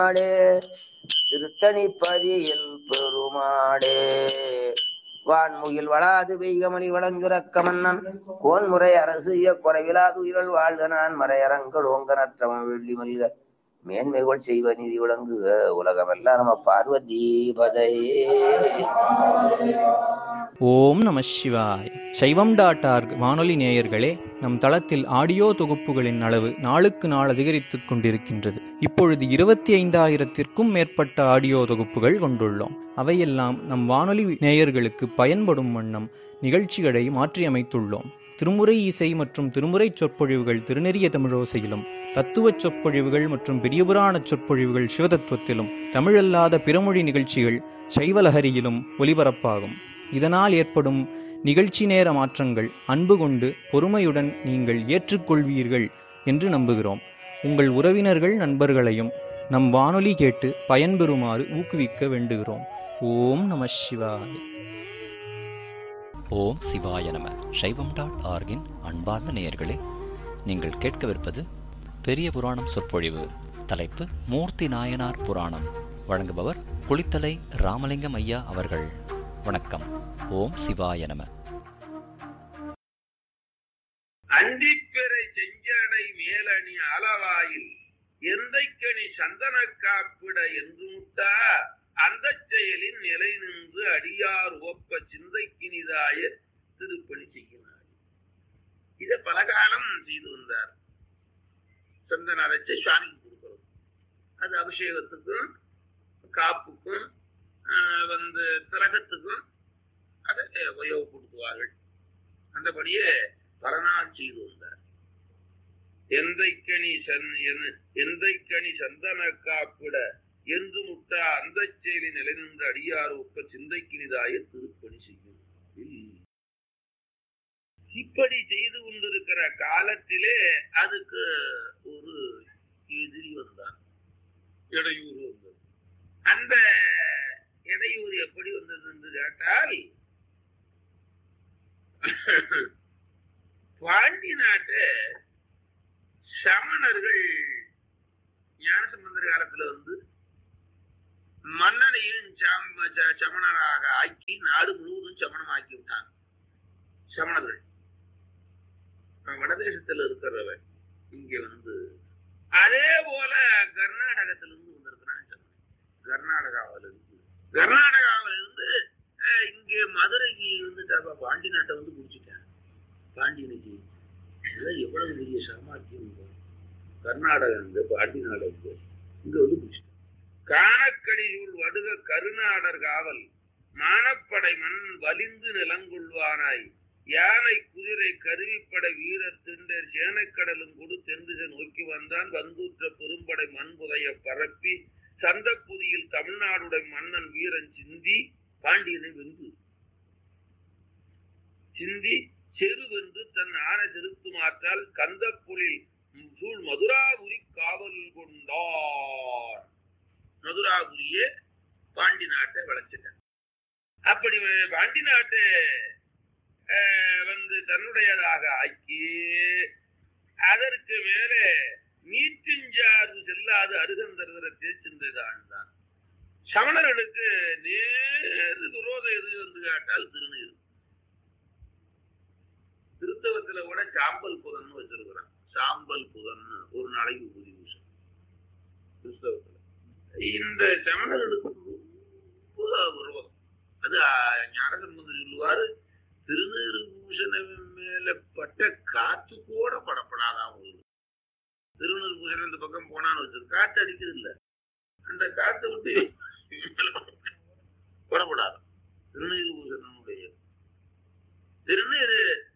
மாடே திருத்தணிப்பதியில் பெருமாடே வான்முகில் வளாது பெய்கமணி வளஞ்சுரக்க மன்னன் கோன்முறை அரசு குறைவிலாது உயிரல் வாழ்க நான் மறையரங்கள் ஓங்க நற்றவன் வெள்ளி மல்க மேன்மைகள் செய்வ நிதி விளங்குக உலகமெல்லாம் நம்ம பார்வதி பதையே ஓம் நம சிவாய் சைவம் டாட் ஆர்க் வானொலி நேயர்களே நம் தளத்தில் ஆடியோ தொகுப்புகளின் அளவு நாளுக்கு நாள் அதிகரித்துக் கொண்டிருக்கின்றது இப்பொழுது இருபத்தி ஐந்தாயிரத்திற்கும் மேற்பட்ட ஆடியோ தொகுப்புகள் கொண்டுள்ளோம் அவையெல்லாம் நம் வானொலி நேயர்களுக்கு பயன்படும் வண்ணம் நிகழ்ச்சிகளை மாற்றியமைத்துள்ளோம் திருமுறை இசை மற்றும் திருமுறை சொற்பொழிவுகள் திருநெறிய தமிழோசையிலும் தத்துவச் சொற்பொழிவுகள் மற்றும் பெரியபுராண சொற்பொழிவுகள் சிவதத்துவத்திலும் தமிழல்லாத பிறமொழி நிகழ்ச்சிகள் சைவலஹரியிலும் ஒலிபரப்பாகும் இதனால் ஏற்படும் நிகழ்ச்சி நேர மாற்றங்கள் அன்பு கொண்டு பொறுமையுடன் நீங்கள் ஏற்றுக்கொள்வீர்கள் என்று நம்புகிறோம் உங்கள் உறவினர்கள் நண்பர்களையும் நம் வானொலி கேட்டு பயன்பெறுமாறு ஊக்குவிக்க வேண்டுகிறோம் ஓம் நம சிவாய் ஓம் சிவாய நம சைவம் டாட் ஆர்கின் அன்பார்ந்த நேயர்களே நீங்கள் கேட்கவிருப்பது பெரிய புராணம் சொற்பொழிவு தலைப்பு மூர்த்தி நாயனார் புராணம் வழங்குபவர் குளித்தலை ராமலிங்கம் ஐயா அவர்கள் வணக்கம் ஓம் சிவாய நம அந்திப்பெறை செஞ்சடை மேலணி அளவாயில் எந்தைக்கணி சந்தன காப்பிட என்று முட்டா அந்த செயலின் நிலை நின்று அடியார் ஒப்ப சிந்தைக்கினிதாய திருப்பணி செய்கிறார் இதை பல காலம் செய்து வந்தார் சந்தன அரைச்சு சுவாமிக்கு கொடுக்கிறது அது அபிஷேகத்துக்கும் காப்புக்கும் ஆஹ், வந்து திலகத்துக்கும் அதை உபயோகப்படுத்துவார்கள் அந்தபடியே பல நாள் செய்து வந்தார் எந்தைக்கணி சன் என்- எந்தைக்கணி சந்தன காப்பிட என்று முட்டா அந்த செயலி நிலைநின்ற அடியார் ஒப்ப சிந்தைக்கினிதாய திருப்பணி செய்யும் இப்படி செய்து கொண்டிருக்கிற காலத்திலே அதுக்கு ஒரு எதிரி வந்தான் இடையூறு வந்தது அந்த இடையூறு எப்படி வந்தது என்று கேட்டால் பாண்டி நாட்டு சமணர்கள் ஞானசம்பந்தர் காலத்துல வந்து மன்னனையும் சம- ச- சமணராக ஆக்கி நாடு முழுவதும் சமணமாக்கி விட்டாங்க சமணர்கள் அவன் வடதேசத்துல இருக்கிறவன் இங்க வந்து அதே போல கர்நாடகத்துல இருந்து வந்திருக்கிறான் சமணன் கர்நாடகாவில இருந்து கர்நாடகாவில இருந்து அஹ், இங்க மதுரைக்கு வந்து த- பாண்டி நாட்டை வந்து குடிச்சிட்டான் பாண்டியனுக்கு இதெல்லாம் எவ்வளவு பெரிய சாமர்த்தியம் இங்க. கர்நாடகம் இந்த பாண்டி நாடு இங்க இங்க வந்து பிடிச்சிட்டான் காணக்கடியூர் வடுக கருநாடர் காவல் மானப்படை மண் வலிந்து நிலங்கொள்வானாய் யானை குதிரை கருவிப்படை வீரர் திண்டர் சேனைக்கடலும் கொடு தென்திசை நோக்கி வந்தான் வந்துற்ற பெரும்படை மண்புதைய பரப்பி சந்தப்புதியில் தமிழ்நாடுடைய மன்னன் வீரன் சிந்தி பாண்டியனை வென்று சிந்தி செருவென்று தன் ஆன திருத்துமாற்றால் கந்தப்புலில் சூழ் மதுராபுரி காவல் கொண்டார் மதுராபுரியே பாண்டி நாட்டை வளைச்சிட்டான் அப்படி பாண்டி நாட்டை அஹ், வந்து தன்னுடையதாக ஆக்கி அதற்கு மேலே நீட்டிஞ்சாறு செல்லாது அருகந்தருகிற தேய்ச்சின்றதான் தான் சமணர்களுக்கு நேரு விரோதம் எது என்று கேட்டால் திருநீர் கிறிஸ்தவத்துல கூட சாம்பல் புதன் வச்சிருக்கிறான் சாம்பல் புதன் ஒரு நாளைக்கு உபதி பூசம் கிறிஸ்தவத்துல இந்த சமணர்களுக்கு ரொம்ப விரோதம் அது ஆஹ், ஞானசம்பந்தர் சொல்லுவாரு திருநீறு பூஷண மேல பட்ட காத்து கூட படப்படாதான் உங்களுக்கு திருநீறு பூஷணம் இந்த பக்கம் போனான்னு வச்சு காத்து அடிக்குது இல்ல அந்த காத்து விட்டு படப்படாது திருநீறு பூஷணனுடைய திருநீறு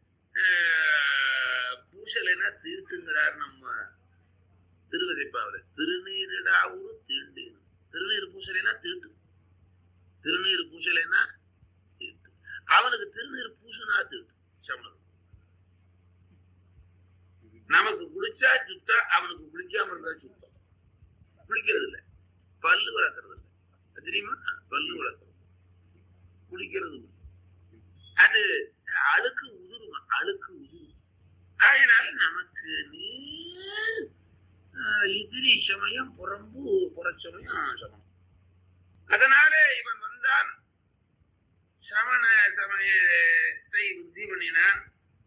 ஆஹ், பூசலைன்னா தீர்த்துங்கிறார் நம்ம திருவதைப்பாவில் திருநீரிடாவூர் தீண்டு திருநீர் பூசலைன்னா தீட்டு திருநீர் பூசலைன்னா தீட்டு அவனுக்கு திருநீர் பூசனா தீட்டு சமணன் நமக்கு குளிச்சா சுத்தா அவனுக்கு குளிக்காம இருந்தா சுத்தம் குளிக்கிறது இல்ல பல்லு வளர்க்கறது இல்ல அது தெரியுமா பல்லு வளர்க்கறது குளிக்கிறது இல்ல. அது அழுக்கு உதிருமா அழுக்கு உதிரும் அதனால நமக்கு நீர் அஹ், எதிரி சமயம் புறம்பு புறச்சமயம் சமம் அதனாலே இவன் வந்தான் சமண சமயத்தை உறுதி பண்ணினான்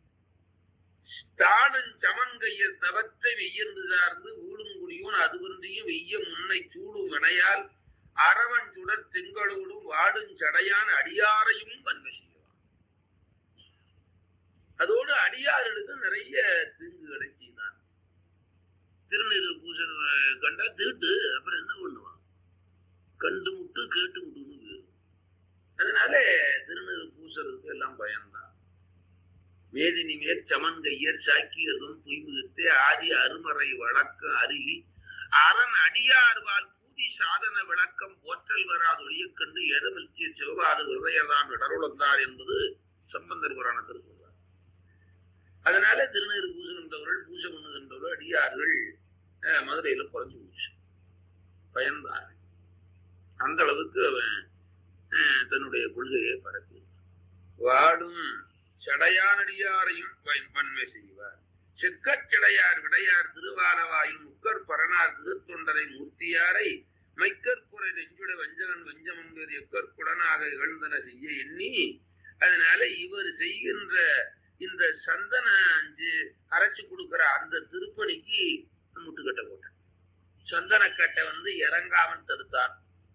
தாளும் சமன்கையர் தவத்தை வெய்யந்து சார்ந்து ஊழும் குடியும் அது ஒன்றியும் வெய்ய முன்னை சூடும் வினையால் அரவன் சுடர் திங்களோடும் வாடும் சடையான் அடியாரையும் வன்மை செய்வான் அதோடு அடியார்களுக்கு நிறைய தீங்குகளை செய்தான் திருநீர் பூசல் கண்டா தீட்டு அப்புறம் என்ன பண்ணுவான் கண்டு முட்டு கேட்டு முட்டுன்னு பேரு. அதனால திருநீர் பூசலுக்கு எல்லாம் பயன்தான் வேதினி மேற் சமன்கையர் சாக்கியதும் பொய்முகத்தே ஆதி அருமறை வழக்கம் அருகி அரண் அடியார்வால் பூதி சாதன விளக்கம் போற்றல் வராது ஒழியக்கண்டு எரமிழ்ச்சிய சிவபாத விதையதான் இடருளந்தார் என்பது சம்பந்தர் புராணத்தில் சொல்றார் அதனால திருநீர் பூசுகின்றவர்கள் பூஜை பண்ணுகின்றவர்கள் அடியார்கள் அஹ், மதுரையில குறைஞ்சு போச்சு பயந்தார்கள் அந்த அளவுக்கு அவன் அஹ், தன்னுடைய கொள்கையை பரப்பி வாடும் சடையானடியாரையும் பயன் பன்மை செய்வார் செக்கச்சடையார் விடையார் திருவாலவாயும் முக்கர் பரணார் திருத்தொண்டரை மூர்த்தியாரை மைக்கற்குறை நெஞ்சுட வஞ்சகன் வஞ்சமன் வேறு எக்கற்குடனாக இகழ்ந்தன செய்ய எண்ணி அதனால இவர் செய்கின்ற இந்த சந்தன அஞ்சு அரைச்சு கொடுக்கிற அந்த திருப்பணிக்கு முட்டுக்கட்டை போட்டான் சந்தனக்கட்டை வந்து இறங்காமல் தடுத்தான்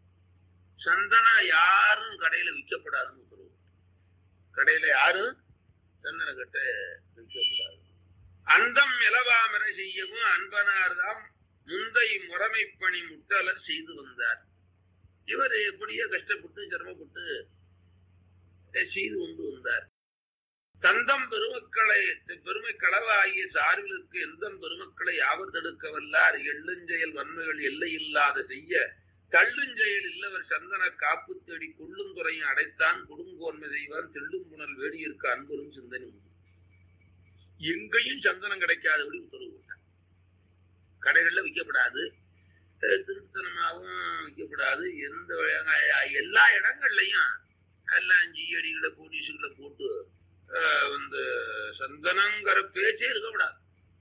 சந்தனம் யாரும் கடையில விற்கப்படாதுன்னு உத்தரவு கடையில யாரும் சந்தனக்கட்டை விற்கப்படாது அந்தம் இலவாமரை செய்யவும் அன்பனார்தாம் முந்தை முறைமைப்பணி முட்டலர் செய்து வந்தார் இவர் எப்படியோ கஷ்டப்பட்டு சிரமப்பட்டு அஹ், செய்து கொண்டு வந்தார் தந்தம் பெருமக்களை பெருமை களவாகிய சார்பிற்கு எந்தம் பெருமக்களை யாவர் தடுக்க வல்லார் எள்ளுஞ்செயல் வன்மைகள் எல்லையில்லாத செய்ய தள்ளுஞ்செயல் இல்லவர் சந்தன காப்பு தேடி கொள்ளுந்துறையும் அடைத்தான் கொடுங்கோன்மை செய்வான் தெள்ளும் புனல் வேடியிருக்கு அன்பரும் சிந்தனை உண்டு. எங்கேயும் சந்தனம் கிடைக்காதபடி உத்தரவு போட்டான் கடைகள்ல விற்கப்படாது அஹ் திருத்தனமாகவும் விற்கப்படாது எந்த வகையான- எல்லா இடங்கள்லையும் எல்லாம் ஜியடிகளை போலீஸுகளை போட்டு அஹ், வந்து சந்தனங்கிற பேச்சே இருக்கக்கூடாது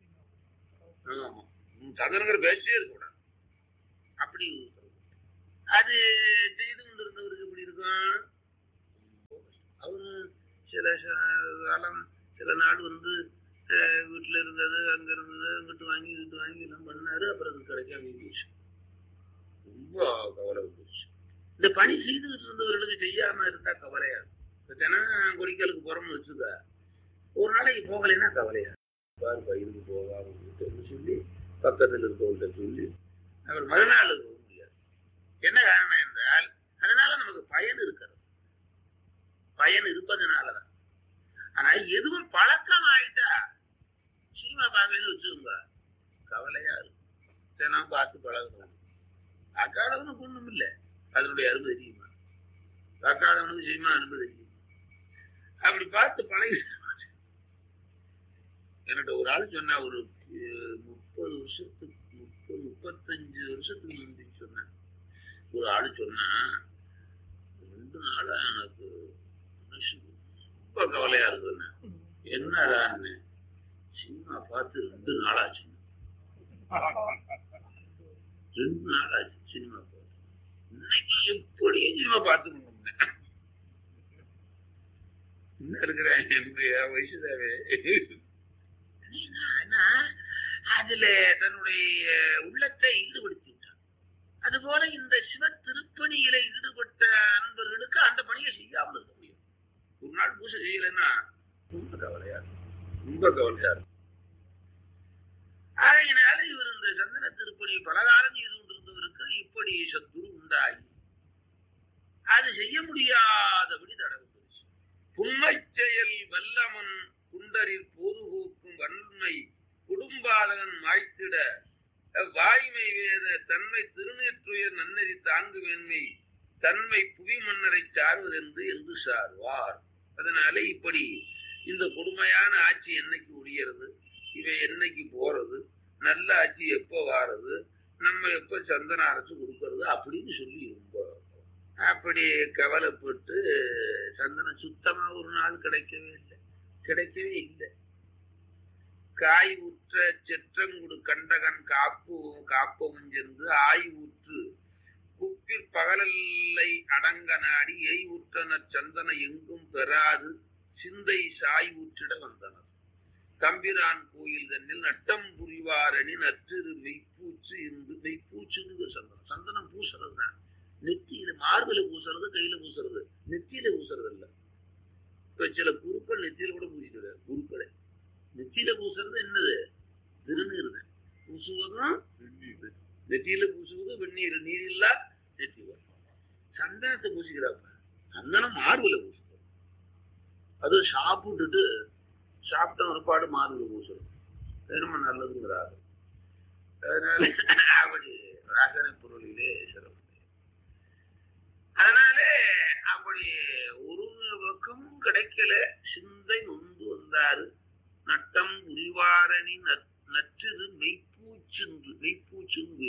ஆமா ம், சந்தனங்கிற பேச்சே இருக்கக்கூடாது அப்படி உத்தரவு. அது செய்து கொண்டிருந்தவருக்கு எப்படி இருக்கும் அவரு சில ச- காலம் சில நாள் வந்து அஹ், வீட்டுல இருந்தது அங்க இருந்தது அங்கிட்டு வாங்கி இங்கிட்டு வாங்கி எல்லாம் பண்ணாரு அப்புறம் அது கிடைக்காம போச்சு ரொம்ப கவலை வந்துருச்சு இந்த பணி செய்துகிட்டு இருந்தவர்களுக்கு செய்யாம இருந்தா கவலையா இருக்கும். இப்ப தினம் குறிக்கலுக்கு போறோம்னு வச்சுக்க ஒரு நாளைக்கு போகலைன்னா கவலையா இருக்கும். பாருப்பா இதுக்கு போகாம இருந்துட்டேன்னு சொல்லி பக்கத்தில் இருக்கவங்கள்ட்ட சொல்லி அவர் மறுநாள் போக முடியாது என்ன காரணம் என்றால் அதனால நமக்கு பயன் இருக்கிறது பயன் இருப்பதனாலதான் ஆனா எதுவும் பழக்கம் ஆயிட்டா சினிமா பார்க்கணும்னு வச்சுக்கோங்க கவலையா இருக்கும் தினம் பார்த்து பழகணும் அக்காடவனுக்கு ஒண்ணும் இல்லை அதனுடைய அருமை தெரியுமா அக்காடவனுக்கு சினிமா அருமை தெரியுமா அப்படி பார்த்து பழகி என்கிட்ட ஒரு ஆள் சொன்னா ஒரு அஹ், முப்பது வருஷத்துக்கு முப்பது முப்பத்தஞ்சு வருஷத்துக்கு முந்தி சொன்னேன் ஒரு ஆள் சொன்னா ரெண்டு நாளா எனக்கு மனசு ரொம்ப கவலையா இருக்குன்னு என்னடான்னு சினிமா பார்த்து ரெண்டு நாளாச்சு ரெண்டு நாளாச்சு சினிமா பார்த்து இன்னைக்கு எப்படியும் சினிமா பார்த்து முடியல. இன்னும் இருக்கிறேன் என்னுடைய வயசுதாவே ஆனா, அதுல தன்னுடைய உள்ளத்தை ஈடுபடுத்தி விட்டான் அதுபோல இந்த சிவ திருப்பணியில ஈடுபட்ட அன்பர்களுக்கு அந்த பணியை செய்யாமல் இருக்க முடியும் ஒரு நாள் பூஜை செய்யலைன்னா ரொம்ப கவலையா இருக்கும் ரொம்ப கவலையா இருக்கும் ஆகையினால இவர் இந்த சந்தன திருப்பணி பலகாலம் செய்து கொண்டிருந்தவருக்கு இப்படி சத்துரு உண்டாகி அது செய்ய முடியாதபடி தடவு புன்மை செயல் வல்லமன் குண்டரில் போதுகோக்கும் வன்மை குடும்பாதகன் மாய்த்திட வாய்மை வேத தன்மை திருநேற்றுயர் நன்னறி தாங்கு வேண்மை தன்மை புவி மன்னரை சார்வதென்று என்று சார்வார் அதனால இப்படி இந்த கொடுமையான ஆட்சி என்னைக்கு ஒழியறது இவை என்னைக்கு போறது நல்ல ஆட்சி எப்போ வாரது நம்ம எப்ப சந்தன அரசு கொடுக்கறது அப்படின்னு சொல்லி ரொம்ப அப்படி கவலைப்பட்டு சந்தனம் சுத்தமா ஒரு நாள் கிடைக்கவே இல்லை கிடைக்கவே இல்லை காய் உற்ற செற்றங்குடு கண்டகன் காப்பு காப்பவும் சென்று ஆய் ஊற்று குப்பிற் பகலல்லை அடங்க நாடி எய் உற்றனர் சந்தன எங்கும் பெறாது சிந்தை சாய் ஊற்றிட வந்தனர் தம்பிரான் கோயில் தன்னில் நட்டம் புரிவாரணி நற்றிரு மெய்ப்பூச்சு இருந்து மெய்ப்பூச்சுன்னு சந்தனம் சந்தனம் பூசுறது தான் நெத்தியில மார்பில பூசுறது கையில பூசுறது நெத்தியில பூசுறது இல்ல இப்ப சில குருக்கள் நெத்தியில கூட பூசிக்கிறார் குருக்களை நெத்தியில பூசுறது என்னது திருநீர் தான் பூசுவதும் வெந்நீர். நெத்தியில பூசுவது வெந்நீர் நீர் இல்ல நெத்தி வரும். சந்தனத்தை பூசிக்கிறாப்ப சந்தனம் மார்பில பூசுறது அது சாப்பிட்டுட்டு சாப்பிட்ட ஒருபாடு மார்பில பூசுறது அது ரொம்ப நல்லதுங்கிறாரு அதனால அப்படி ராசனை பொருளிலே சிறப்பு அதனாலே அப்படி ஒரு பக்கமும் கிடைக்கல சிந்தை நொந்து வந்தாரு நட்டம் உரிவாரணி நற்றிரு மெய்ப்பூச்சென்று மெய்ப்பூச்சென்று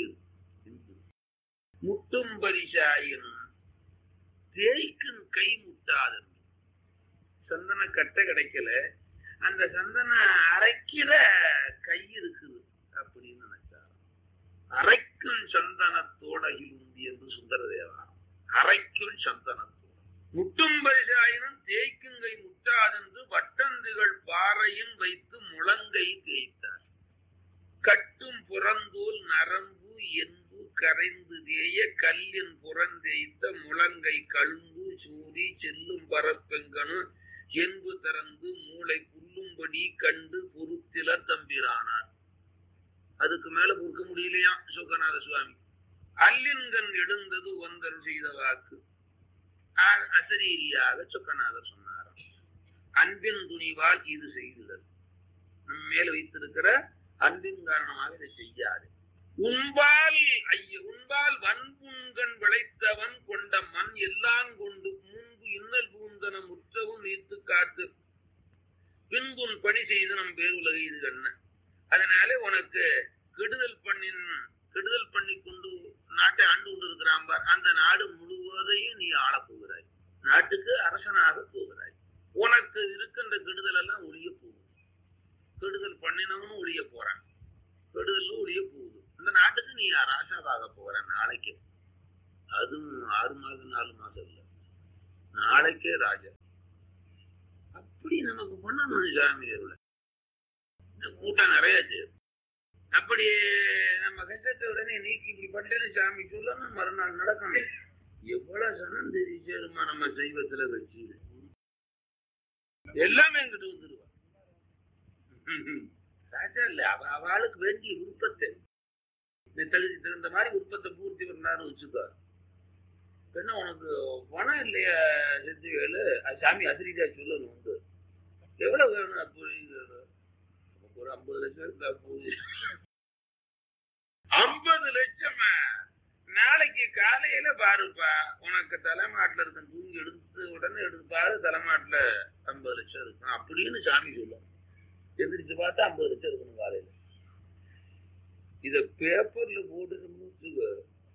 முட்டும் பரிசாயின் தேய்க்கும் கை முட்டாதன் சந்தன கட்டை கிடைக்கல அந்த சந்தன அரைக்கிற கை இருக்குது அப்படின்னு நினைச்சார் அரைக்கும் சந்தனத்தோட உந்தி என்று சுந்தரதேவா அரைக்கும் சந்தனத்தோட முட்டும் பரிசாயினும் தேய்க்குங்கை முட்டாதென்று வட்டந்துகள் பாறையின் வைத்து முழங்கை தேய்த்தார் கட்டும் புறந்தோல் நரம்பு என்பு கரைந்து தேய கல்லின் புறந்தேய்த்த முழங்கை கழும்பு சூடி செல்லும் பரப்பெங்கனும் என்பு திறந்து மூளை புல்லும்படி கண்டு பொருத்தில தம்பிரானார் அதுக்கு மேல பொறுக்க முடியலையா சுகநாத சுவாமி அல்லின்கண் எழுந்தது ஒந்தர் செய்த வாக்கு ஆ- அசரீரியாக சொக்கநாதர் சொன்னாராம் அன்பின் துணிவால் இது செய்துதல் நம் மேல வைத்திருக்கிற அன்பின் காரணமாக இதை செய்யாது உண்பால் ஐய உண்பால் வன்புண்கண் விளைத்தவன் கொண்ட மண் எல்லாம் கொண்டு முன்பு இன்னல் பூந்தன முற்றவும் நீர்த்து காத்து பின்புன் பணி செய்து நம் பேர் உலக இது கண்ண அதனால உனக்கு கெடுதல் பண்ணின் கெடுதல் பண்ணி கொண்டு நாட்டை ஆண்டு கொண்டு இருக்கிறான் பார் அந்த நாடு முழுவதையும் நீ ஆளப் போகிறாய் நாட்டுக்கு அரசனாக போகிறாய் உனக்கு இருக்கின்ற கெடுதல் எல்லாம் ஒழிய போகுது கெடுதல் பண்ணினவனும் ஒழிய போறான் கெடுதலும் ஒழிய போகுது இந்த நாட்டுக்கு நீ ராஜாவாக போற நாளைக்கு அதுவும் ஆறு மாதம் நாலு மாதம் இல்ல நாளைக்கே ராஜா அப்படி நமக்கு பண்ணணும் சாமி அருளை. இந்த கூட்டம் நிறையாச்சு அப்படி நம்ம கஷ்டத்தை உடனே நீக்கி இப்படி பட்டேன்னு சாமி சொல்லணும் மறுநாள் நடக்கணும் எவ்வளவு சனம் தெரிஞ்சிருமா நம்ம சைவத்துல கட்சியில எல்லாமே எங்கிட்ட வந்துருவா ராஜா இல்ல அவ அவளுக்கு வேண்டிய விருப்பத்தை இந்த தகுதி தகுந்த மாதிரி விருப்பத்தை பூர்த்தி பண்ணாரு வச்சுக்கோ என்ன உனக்கு பணம் இல்லையா செஞ்சுவேலு சாமி அதிரிதா சொல்லணும் உண்டு எவ்வளவு வேணும் அப்படி நமக்கு ஒரு ஐம்பது லட்சம் இருக்கா போகுது ஐம்பது லட்சமா நாளைக்கு காலையில பாருப்பா உனக்கு தலைமாட்டுல இருக்க தூங்கி எடுத்து உடனே எடுத்து பாரு தலைமாட்டுல ஐம்பது லட்சம் இருக்கும் அப்படின்னு சாமி சொல்லும் எந்திரிச்சு பார்த்தா ஐம்பது லட்சம் இருக்கணும் காலையில இத பேப்பர்ல போட்டுக்கணும்னு வச்சுக்கோ.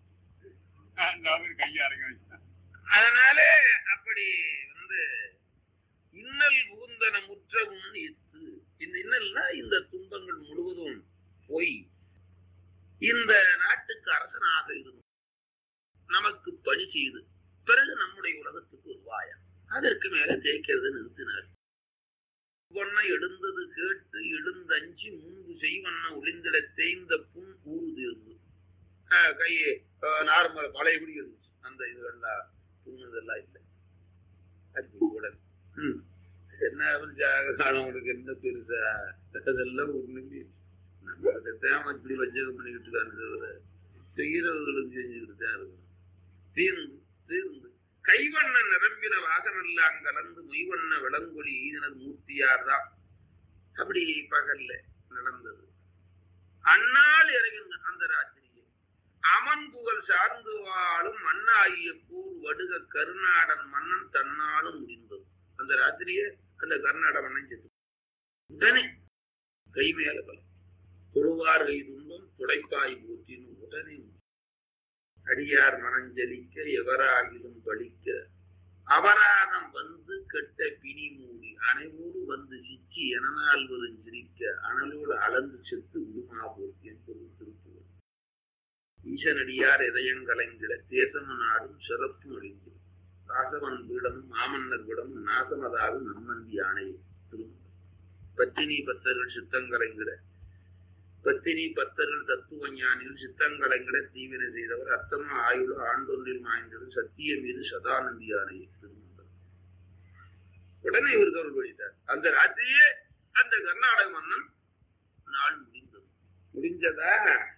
அதனால அப்படி வந்து இன்னல் ஊந்தன முற்றவும் இத்து இந்த இன்னல்னா இந்த துன்பங்கள் முழுவதும் போய் இந்த நாட்டுக்கு அரசனாக இருந்து நமக்கு பணி செய்து பிறகு நம்முடைய உலகத்துக்கு ஒரு வாயம் அதற்கு மேல தேய்க்கிறது நிறுத்தினார் பொன்ன எழுந்தது கேட்டு எழுந்தஞ்சி முன்பு செய்வண்ண ஒளிந்திட தேய்ந்த புண் ஊறுதீர்ந்து ஆஹ் கை நார்மல் பழையபடி இருந்துச்சு அந்த இதுகள்லாம் புண்ணு இதெல்லாம் இல்லை அரிசி கூட ம். என்ன ஜாக காணவனுக்கு என்ன பெருசா அதெல்லாம் ஒண்ணுமே நம்ம அதை தேவை இப்படி வஞ்சகம் பண்ணிக்கிட்டு இருக்கான்னு தவிர செய்கிறவர்களும் செஞ்சுக்கிட்டு தான் இருக்கணும் தீர்ந்து தீர்ந்து கைவண்ண நிரம்பின வாகனெல்லாம் கலந்து மொய்வண்ண விளங்கொலி ஈதனர் மூர்த்தியார் தான் அப்படி பகல்ல நடந்தது அந்நாள் இறங்கின அந்த ராத்திரியே அமன் புகழ் சார்ந்து வாழும் மண்ணாகிய கூர் வடுக கருநாடன் மன்னன் தன்னாலும் முடிந்தது அந்த ராத்திரியே அந்த கர்நாட மன்னன் செத்து உடனே கை மேல பலம் தொழுவார் கை துன்பம் துடைப்பாய் போற்றின்னு உடனே அடியார் மனஞ்சலிக்க எவராகிலும் பலிக்க அபராதம் வந்து கெட்ட பிணி மூடி அனைவரு வந்து சிச்சி எனனால் வரும் சிரிக்க அனலோடு அளந்து செத்து விடுமா போர்த்தி என்பது திருப்புவர் ஈசனடியார் இதயங்கலைந்திட தேசம நாடும் சிறப்பு அழிந்து ராசவன் பீடமும் மாமன்னர் பீடமும் நாசமதாகும் நம்மந்தி ஆணை திரும்ப பத்தினி பத்தர்கள் சித்தங்கலைந்திட பத்தினி பத்தர்கள் தத்துவ ஞானியில் சித்தங்கலைங்கிட தீவினை செய்தவர் அத்தம ஆயுள ஆண்டொன்றில் மாய்ந்தது சத்திய மீது சதானந்தி ஆணையை திருமந்தம் உடனே இவருக்கு அவர் படித்தார் அந்த ராத்திரியே அந்த கர்நாடக மன்னன் நாள் முடிந்தது முடிஞ்சதா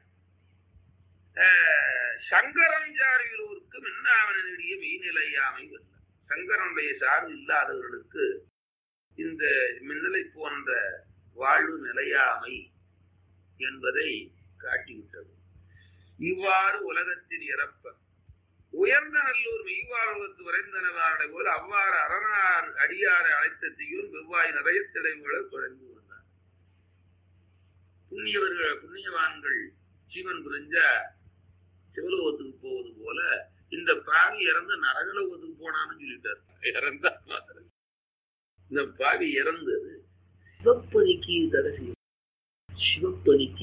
ஆஹ், சங்கரன் சார்பிலோருக்கு மின்னாவனுடைய மெய்நிலையாமை வரல சங்கரனுடைய சார்பு இல்லாதவர்களுக்கு இந்த மின்னலை போன்ற வாழ்வு நிலையாமை என்பதை காட்டிவிட்டது இவ்வாறு உலகத்தின் இறப்ப உயர்ந்த நல்லூர் மெய்வாழ்வத்து வரைந்தனவாரை போல் அவ்வாறு அரணார் அடியாரை அழைத்த தீயும் வெவ்வாய் நிறைய திளைவுகளை குறைந்து வந்தார் புண்ணியவர்கள் புண்ணியவான்கள் ஜீவன் புரிஞ்ச சிவலோகத்துக்கு போவது போல இந்த பாவி இறந்து நரகலோகத்துக்கு போனான்னு சொல்லிட்டார் இறந்தா மாத்திரம் இந்த பாவி இறந்தது சிவப்பணிக்கு தடை செய்யும் சிவப்பணிக்கு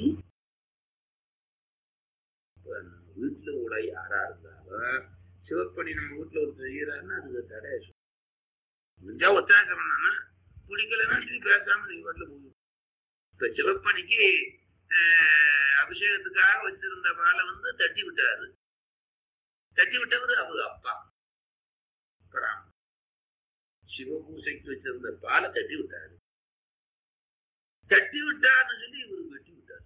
வீட்டுல கூட யாரா இருந்தாலும் சிவப்பணி நம்ம வீட்டுல ஒரு செய்யறாருன்னா அதுக்கு தடை முடிஞ்சா ஒத்தாசம் பண்ணா பிடிக்கலன்னா நீ பேசாம நீ வீட்டுல போய் இப்ப சிவப்பணிக்கு ஆஹ், அபிஷேகத்துக்காக வச்சிருந்த பாலை வந்து தட்டி விட்டாரு தட்டி விட்டவர் அவர் அப்பா பராம. சிவபூசைக்கு வச்சிருந்த பாலை தட்டி விட்டாரு தட்டி விட்டார்னு சொல்லி இவர் வெட்டி விட்டார்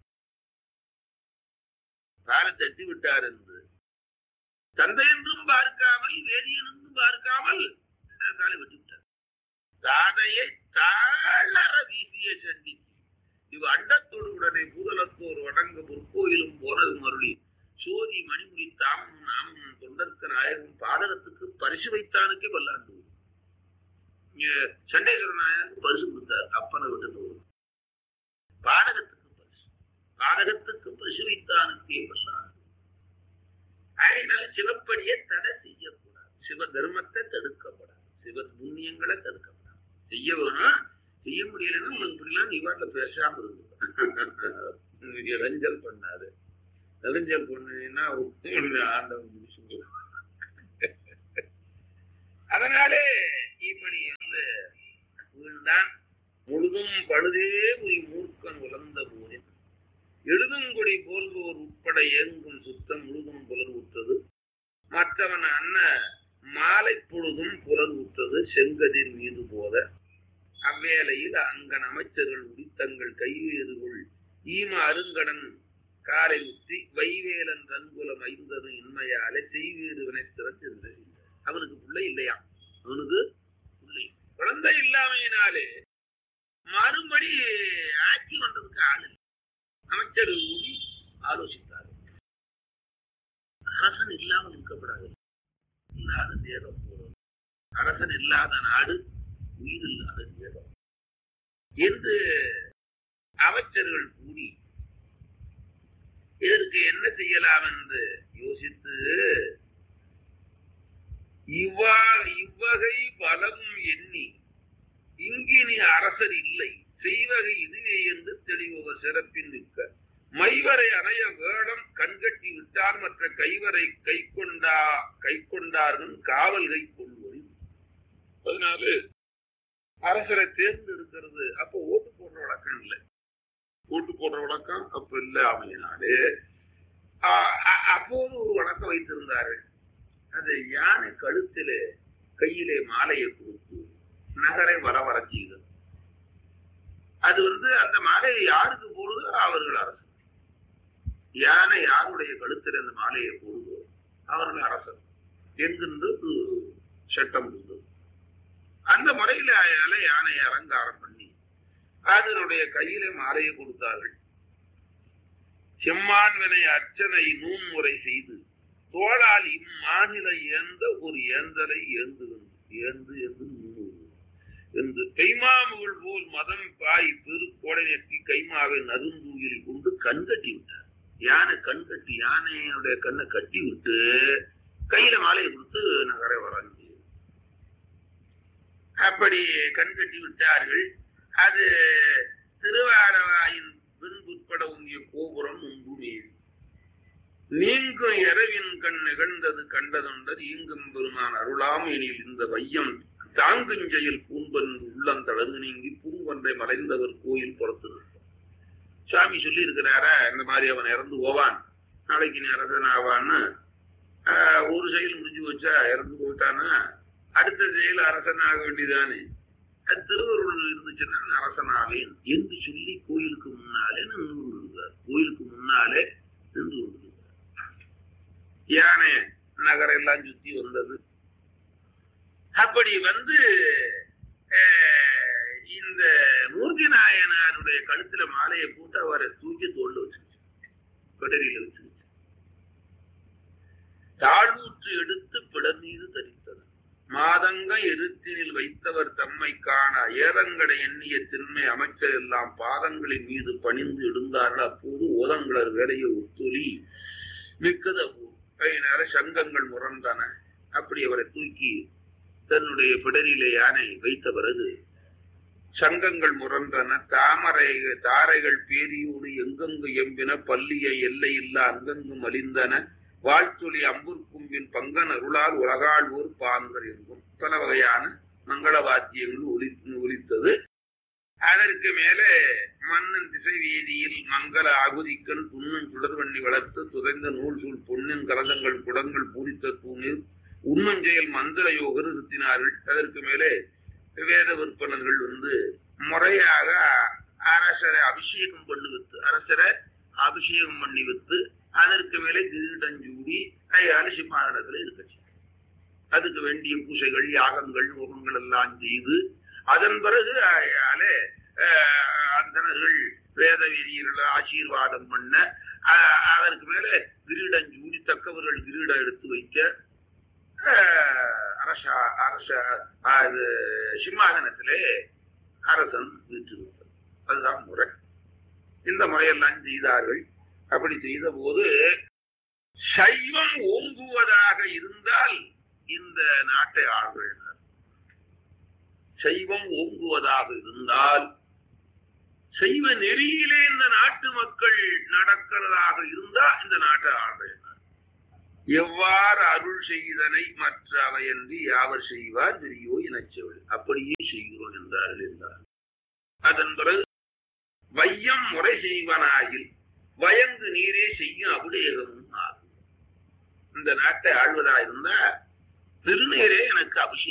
பாலை தட்டி விட்டார் என்று தந்தை என்றும் பார்க்காமல் வேதியன் என்றும் பார்க்காமல் அஹ், காலை வெட்டி விட்டார் தாதையை தாழற வீசிய சண்டி இவ் அண்டத்தோடு உடனே பூதலத்தோர் வடங்க பொற்கோயிலும் போனது மருளி சோதி மணிமுடி தாமமும் நாமமும் தொண்டர்க்க நாயகமும் பாதகத்துக்கு பரிசு வைத்தானுக்கே வல்லாண்டு இங்க சண்டேஸ்வர நாயகருக்கு பரிசு கொடுத்தார் அப்பனை விட்டு போகும் பாடகத்துக்கு பரிசு பாடகத்துக்கு பரிசு வைத்தானுக்கே வல்லாண்டு அதனால சிவப்படியை தடை செய்யக்கூடாது சிவ தர்மத்தை தடுக்கப்படாது சிவ புண்ணியங்களை தடுக்கப்படாது செய்ய வேணும் செய்ய முடியலன்னா உங்களுக்கு இப்படிலாம் நீ வாட்டில் பேசாம இருக்கு இளைஞல் பண்ணாது இளைஞல் பண்ணீங்கன்னா ஆண்டவன் முடிச்சு அதனாலே இப்படி வந்து வீழ்ந்தான் முழுதும் பழுதே உரி மூர்க்கன் உலர்ந்த போதின் எழுதுங்கொடி போல்வோர் உட்பட ஏங்கும் சுத்தம் முழுதும் புலர் உற்றது மற்றவன் அன்ன மாலை பொழுதும் புலர் உற்றது செங்கதிர் மீது போத அவ்வேளையில் அங்கன் அமைச்சர்கள் உடித்தங்கள் கைவேறுகள் ஈம அருங்கடன் காரை உற்றி வைவேலன் ரன்குலம் ஐந்தது இன்மையாலே செய்வீடு வினைத்திறன் என்று அவனுக்கு பிள்ளை இல்லையா அவனுக்கு பிள்ளை குழந்தை இல்லாமையினாலே மறுபடி ஆட்சி பண்றதுக்கு ஆள் இல்லை அமைச்சர் கூடி ஆலோசித்தார் அரசன் இல்லாமல் இருக்கப்படாது இல்லாத நேரம் போறது அரசன் இல்லாத நாடு உயிர் இல்லாத நேரம் என்று அமைச்சர்கள் கூடி இதற்கு என்ன செய்யலாம் என்று யோசித்து இவ்வா இவ்வகை பலமும் எண்ணி இங்கினி அரசர் இல்லை செய்வகை இதுவே என்று தெளிவவர் சிறப்பின் நிற்க மைவரை அணைய வேடம் கண்கட்டி விட்டார் மற்ற கைவரை கை கொண்டா கை கொண்டார்கள் காவல் கை கொள்வது அதனால அரசரை தேர்ந்தெடுக்கிறது அப்போ ஓட்டு போடுற வழக்கம் இல்லை ஓட்டு போடுற வழக்கம் அப்ப இல்லை அமையினாலே ஆஹ் அ- அப்போது ஒரு வழக்கம் வைத்திருந்தார்கள் அது யானை கழுத்திலே கையிலே மாலையை கொடுத்து நகரை வர வர செய்தது அது வந்து அந்த மாலையை யாருக்கு போடுதோ அவர்கள் அரசர் யானை யாருடைய கழுத்தில் அந்த மாலையை போடுதோ அவர்கள் அரசர் என்கின்ற ஒரு சட்டம் இருந்தது அந்த முறையில அயால யானையை அலங்காரம் பண்ணி அதனுடைய கையில மாலையை கொடுத்தார்கள் செம்மான்வினை அர்ச்சனை நூன்முறை செய்து தோளால் இம்மாநில ஏந்த ஒரு ஏந்தலை ஏந்து ஏந்து என்று நூறு என்று கைமாமுகள் போல் மதம் பாய் பெருக்கோடை நெட்டி கைமாவை நருந்தூயில் கொண்டு கண் கட்டி விட்டார் யானை கண் கட்டி யானையுடைய கண்ணை கட்டி விட்டு கையில மாலையை கொடுத்து நகரை வராங்க அப்படி கண்கட்டி விட்டார்கள் அது திருவாரவாயின் பின்புட்பட உங்கிய கோபுரம் முன்பு மீது நீங்கும் இரவின் கண் நிகழ்ந்தது கண்டதுண்டது ஈங்கும் பெருமான் அருளாம் எனில் இந்த வையம் தாங்குஞ்செயல் பூம்பன் உள்ளந்தளர்ந்து நீங்கி பூங்கொன்றை மறைந்தவர் கோயில் புறத்து நிற்கும். சாமி சொல்லி இருக்கிறாரா இந்த மாதிரி அவன் இறந்து போவான் நாளைக்கு நீ அரசன் ஆவான்னு ஆஹ், ஒரு செயல் முடிஞ்சு வச்சா இறந்து போயிட்டானா அடுத்த செயல் அரசன் ஆக வேண்டியதானே அது திருவருள் இருந்துச்சுன்னா நான் அரசனாவேன் என்று சொல்லி கோயிலுக்கு முன்னாலே நின்று கொண்டிருக்கிறார் கோயிலுக்கு முன்னாலே நின்று கொண்டிருக்கிறார் யானை நகரம் எல்லாம் சுத்தி வந்தது அப்படி வந்து அஹ், இந்த மூர்த்தி நாயனாருடைய கழுத்துல மாலையை போட்டு அவரை தூக்கி தோல்ல வச்சுருச்சு கொடரியில வச்சுருச்சு தாழ்வுற்று எடுத்து பிடர் மீது தரித்தது மாதங்க எருத்தினில் வைத்தவர் தம்மை காண ஏதங்கடை எண்ணிய திண்மை அமைச்சர் எல்லாம் பாதங்களின் மீது பணிந்து எழுந்தார்கள் அப்போது ஓதங்களர் வேலையை ஒத்துலி மிக்கத கையினால சங்கங்கள் முரண்டன அப்படி அவரை தூக்கி தன்னுடைய பிடரிலே யானை வைத்த பிறகு சங்கங்கள் முரன்றன தாமரை தாரைகள் பேரியோடு எங்கெங்கு எம்பின பள்ளிய எல்லையில்லா அங்கங்கு மலிந்தன வாழ்த்துளி அம்புர்கும்பின் பங்கன் அருளால் உலகாழ்வோர் பாங்கர் எங்கும் பல வகையான மங்கள வாத்தியங்கள் ஒலி ஒலித்தது அதற்கு மேலே மன்னன் திசை வீதியில் மங்கள ஆகுதிக்கன் துண்ணன் சுடர்வண்ணி வளர்த்து துதைந்த நூல் சூழ் பொன்னின் கலந்தங்கள் குடங்கள் பூரித்த தூணில் உண்மஞ்செயல் மந்திர யோகர் நிறுத்தினார்கள் அதற்கு மேலே வேத விற்பனர்கள் வந்து முறையாக அரசரை அபிஷேகம் பண்ணி வைத்து அரசரை அபிஷேகம் பண்ணி வைத்து அதற்கு மேலே கிரீடஞ்சூடி கையால சிம்மாசனத்துல இருக்க செய்யும். அதுக்கு வேண்டிய பூசைகள் யாகங்கள் ஹோமங்கள் எல்லாம் செய்து அதன் பிறகு அயாலே அந்தனர்கள் வேத வீரியர்கள் ஆசீர்வாதம் பண்ண அஹ், அதற்கு மேலே கிரீடஞ்சூடி தக்கவர்கள் கிரீடம் எடுத்து வைக்க அஹ், அரச அரச அது சிம்மாசனத்திலே அரசன் வீற்றிருப்பார் அதுதான் முறை இந்த முறையெல்லாம் செய்தார்கள் அப்படி செய்த போது சைவம் ஓங்குவதாக இருந்தால் இந்த நாட்டை ஆள்கிறார் சைவம் ஓங்குவதாக இருந்தால் சைவ நெறியிலே இந்த நாட்டு மக்கள் நடக்கிறதாக இருந்தா இந்த நாட்டை ஆள்கிறார் எவ்வாறு அருள் செய்தனை மற்ற அவையன்றி யாவர் செய்வார் பெரியோ இனச்செவல் அப்படியே செய்கிறோம் என்றார்கள் என்றார் அதன் பிறகு வையம் முறை செய்வனாயில் வயங்கு நீரே செய்யும் அபிடேகமும் ஆகும் இந்த நாட்டை ஆள்வதா இருந்தா திருநீரே எனக்கு அபிஷேகம்